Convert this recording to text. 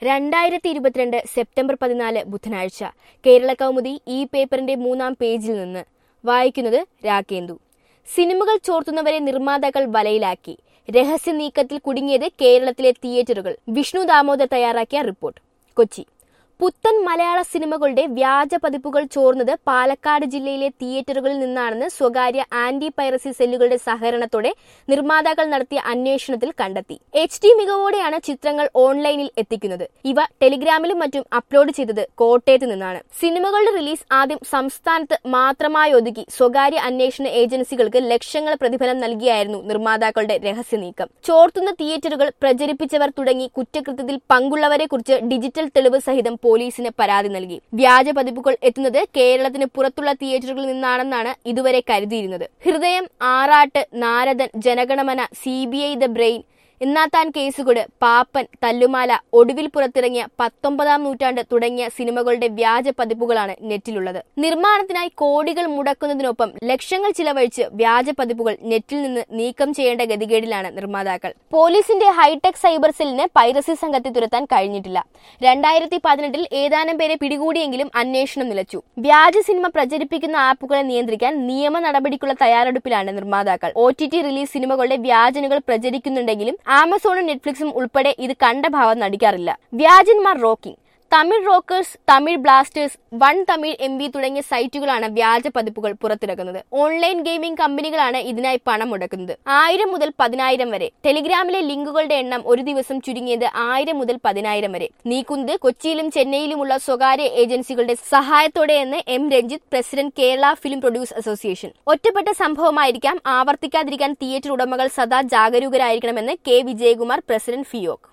രണ്ടായിരത്തി ഇരുപത്തിരണ്ട് സെപ്റ്റംബർ പതിനാല് ബുധനാഴ്ച കേരള കൗമുദി ഈ പേപ്പറിന്റെ മൂന്നാം പേജിൽ നിന്ന് വായിക്കുന്നത് രാകേന്ദു സിനിമകൾ ചോർത്തുന്നവരെ നിർമ്മാതാക്കൾ വലയിലാക്കി രഹസ്യ നീക്കത്തിൽ കുടുങ്ങിയത് കേരളത്തിലെ തിയേറ്ററുകൾ വിഷ്ണു ദാമോദർ തയ്യാറാക്കിയ റിപ്പോർട്ട് കൊച്ചി പുത്തൻ മലയാള സിനിമകളുടെ വ്യാജ പതിപ്പുകൾ ചോർന്നത് പാലക്കാട് ജില്ലയിലെ തിയേറ്ററുകളിൽ നിന്നാണെന്ന് സ്വകാര്യ ആന്റി പൈറസി സെല്ലുകളുടെ സഹകരണത്തോടെ നിർമ്മാതാക്കൾ നടത്തിയ അന്വേഷണത്തിൽ കണ്ടെത്തി എച്ച് ഡി മികവോടെയാണ് ചിത്രങ്ങൾ ഓൺലൈനിൽ എത്തിക്കുന്നത് ഇവ ടെലിഗ്രാമിലും മറ്റും അപ്ലോഡ് ചെയ്തത് കോട്ടയത്ത് നിന്നാണ് സിനിമകളുടെ റിലീസ് ആദ്യം സംസ്ഥാനത്ത് മാത്രമായി ഒതുക്കി സ്വകാര്യ അന്വേഷണ ഏജൻസികൾക്ക് ലക്ഷങ്ങൾ പ്രതിഫലം നൽകിയായിരുന്നു നിർമ്മാതാക്കളുടെ രഹസ്യ നീക്കം ചോർത്തുന്ന തിയേറ്ററുകൾ പ്രചരിപ്പിച്ചവർ തുടങ്ങി കുറ്റകൃത്യത്തിൽ പങ്കുള്ളവരെ കുറിച്ച് ഡിജിറ്റൽ തെളിവ് സഹിതം പോലീസിന് പരാതി നൽകി വ്യാജ പതിപ്പുകൾ എത്തുന്നത് കേരളത്തിന് പുറത്തുള്ള തിയേറ്ററുകളിൽ നിന്നാണെന്നാണ് ഇതുവരെ കരുതിയിരുന്നത് Hridayam Aarattu Naradan Janaganamana C B I the brain എന്നാത്താൻ കേസുകൊട് പാപ്പൻ തല്ലുമാല ഒടുവിൽ പുറത്തിറങ്ങിയ പത്തൊമ്പതാം നൂറ്റാണ്ട് തുടങ്ങിയ സിനിമകളുടെ വ്യാജ പതിപ്പുകളാണ് നെറ്റിലുള്ളത് നിർമ്മാണത്തിനായി കോടികൾ മുടക്കുന്നതിനൊപ്പം ലക്ഷങ്ങൾ ചിലവഴിച്ച് വ്യാജ പതിപ്പുകൾ നെറ്റിൽ നിന്ന് നീക്കം ചെയ്യേണ്ട ഗതികേടിലാണ് നിർമ്മാതാക്കൾ പോലീസിന്റെ ഹൈടെക് സൈബർ സെല്ലിന് പൈറസി സംഘത്തെ തുരത്താൻ കഴിഞ്ഞിട്ടില്ല രണ്ടായിരത്തി പതിനെട്ടിൽ ഏതാനും പേരെ പിടികൂടിയെങ്കിലും അന്വേഷണം നിലച്ചു വ്യാജ സിനിമ പ്രചരിപ്പിക്കുന്ന ആപ്പുകളെ നിയന്ത്രിക്കാൻ നിയമ നടപടിക്കുള്ള തയ്യാറെടുപ്പിലാണ് നിർമ്മാതാക്കൾ ഒ ടി ടി റിലീസ് സിനിമകളുടെ വ്യാജനുകൾ പ്രചരിക്കുന്നുണ്ടെങ്കിലും ആമസോണും നെറ്റ്ഫ്ലിക്സും ഉൾപ്പെടെ ഇത് കണ്ട ഭാവം നടിക്കാറില്ല വ്യാജന്മാർ rocking Tamil rockers Tamil blasters one Tamil M V തുടങ്ങിയ സൈറ്റുകളാണ് വ്യാജ പതിപ്പുകൾ പുറത്തിറക്കുന്നത് ഓൺലൈൻ ഗെയിമിംഗ് കമ്പനികളാണ് ഇതിനായി പണം മുടക്കുന്നത് ആയിരം മുതൽ പതിനായിരം വരെ ടെലിഗ്രാമിലെ ലിങ്കുകളുടെ എണ്ണം ഒരു ദിവസം ചുരുങ്ങിയത് ആയിരം മുതൽ പതിനായിരം വരെ നീക്കുന്നത് കൊച്ചിയിലും ചെന്നൈയിലുമുള്ള സ്വകാര്യ ഏജൻസികളുടെ സഹായത്തോടെയെന്ന് M Ranjith president Kerala film produce association ഒറ്റപ്പെട്ട സംഭവമായിരിക്കാം ആവർത്തിക്കാതിരിക്കാൻ തിയേറ്റർ ഉടമകൾ സദാ ജാഗരൂകരായിരിക്കണമെന്ന് കെ വിജയകുമാർ പ്രസിഡന്റ് ഫിയോക്